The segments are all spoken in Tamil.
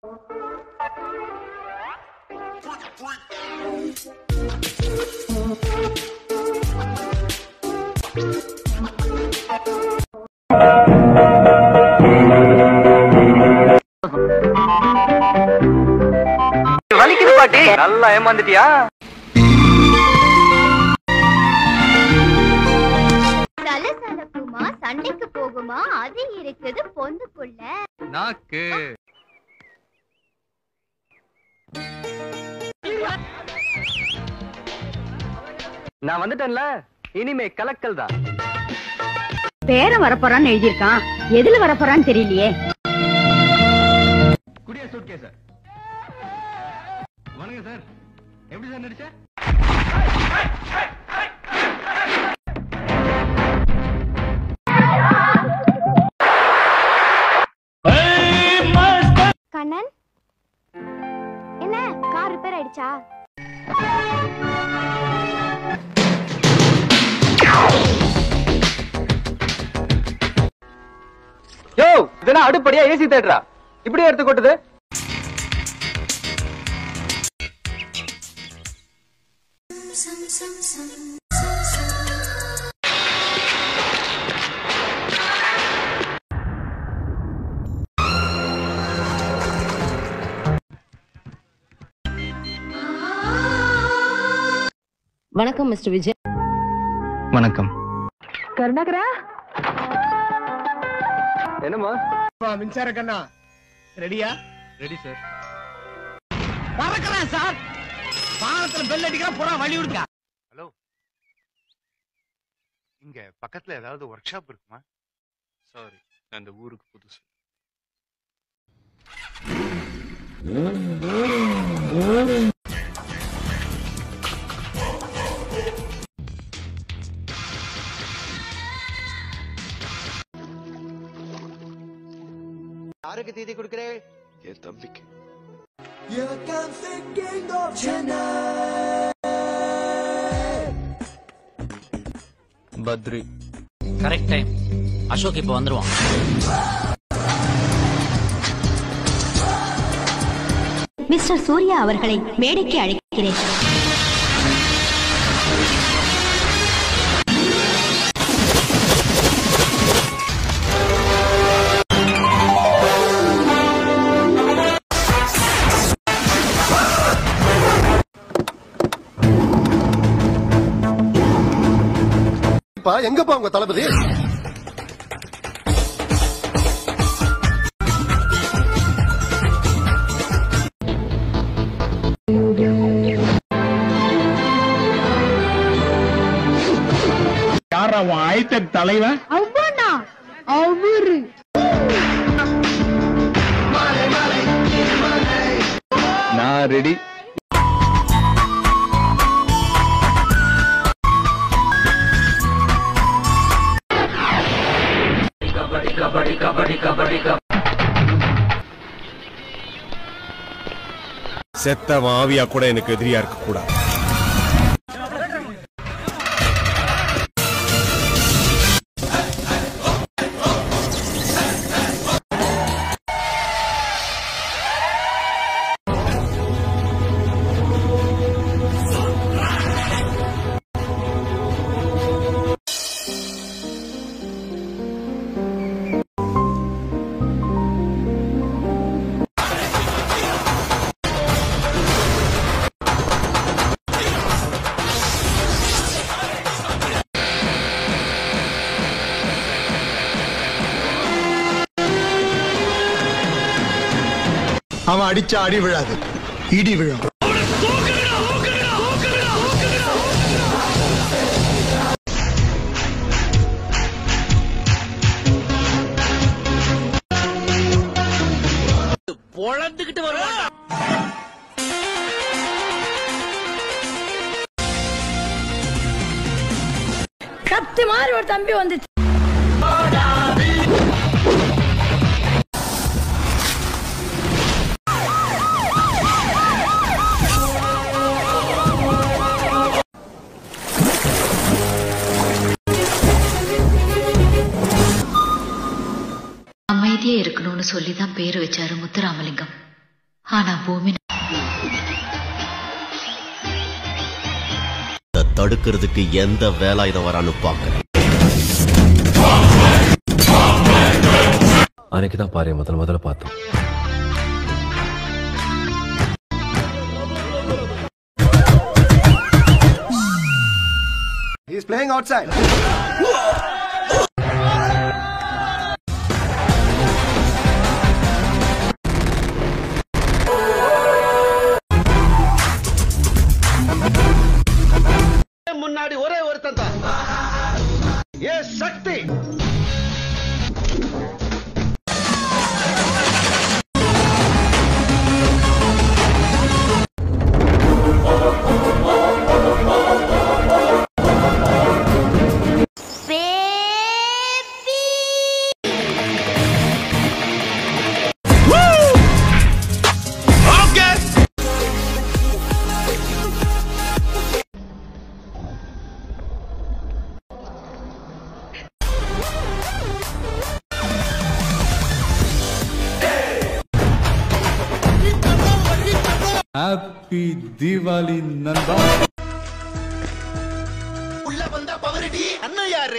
வலிக்குது பாட்டி நல்லா ஏமாந்துட்டியா சலசலப்புமா சண்டைக்கு போகுமா அது இருக்குது பொண்ணுக்குள்ள நாக்கு நான் வந்துட்டேன்ல இனிமே கலக்கல் தான் பேரன் வரப்போறான்னு எழுதியிருக்கான் எதுல வரப்போறான்னு தெரியலையே குடியா சூட் கேஸ் வணக்கம் சார் எப்படி சார் நடிச்ச கண்ணன் என்ன கார் ரிப்பேர் ஆயிடுச்சா யோ இதெல்லாம் அடுப்படியா ஏசி தேடுறா இப்படியே எடுத்து கொட்டுது வணக்கம் மிஸ்டர் விஜய் வணக்கம் கருணாகரா என்னம்மா மின்சார கண்ணா ரெடியா ரெடி சார் பறக்கிறேன் சார் பாலத்துல பெல் அடிக்கிறா போடா வழி விடுங்க ஹலோ இங்க பக்கத்துல ஏதாவது ஒர்க் ஷாப் இருக்குமா சாரி நான் இந்த ஊருக்கு புதுசு யாருக்கு தீதி கொடுக்கிறேன் என் தம்பிக்கு பத்ரி கரெக்ட் டைம் அசோக் இப்போ வந்துருவான் மிஸ்டர் சூர்யா அவர்களை மேடைக்கு அழைக்கிறேன் எங்கப்பா உங்க தளபதி யாரா உன் ஐடெக் தலைவன் அவ்வளோண்ணா அவரு நான் ரெடி செத்த ஆவியா கூட எனக்கு எதிரியா இருக்க கூடாது அவன் அடிச்சா அடி விழாது இடி விழும் பொழந்துகிட்டு வருவான் கத்தி மாதிரி ஒரு தம்பி வந்துச்சு அமைதியா இருக்கணும்னு சொல்லி தான் பேர் வச்சாரு முத்துராமலிங்கம் ஆனா பூமி தடுக்கிறதுக்கு எந்த வேலாயுதம் வரான்னு பாக்குறேன் அன்னைக்கு தான் பாரு முதல்ல முதல்ல பார்த்தோம் He is playing outside. முன்னாடி ஒரே ஒருத்தன் தான் ஏ சக்தி ஹாப்பி தீபாவளி நண்பா உள்ள வந்த பவரடி அண்ணன் யாரு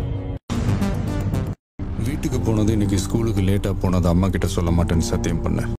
வீட்டுக்கு போனது இன்னைக்கு ஸ்கூலுக்கு லேட்டா போனது அம்மா கிட்ட சொல்ல மாட்டேன்னு சத்தியம் பண்ணேன்